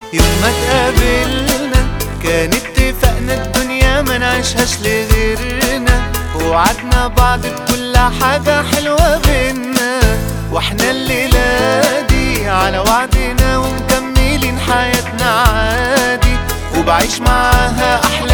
يوم ما تقابلنا كان اتفقنا الدنيا ما نعيشهاش لغيرنا ووعدنا بعض بكل حاجة حلوة بينا واحنا الليلة دي على وعدنا ومكملين حياتنا عادي وبعيش معاها أحلى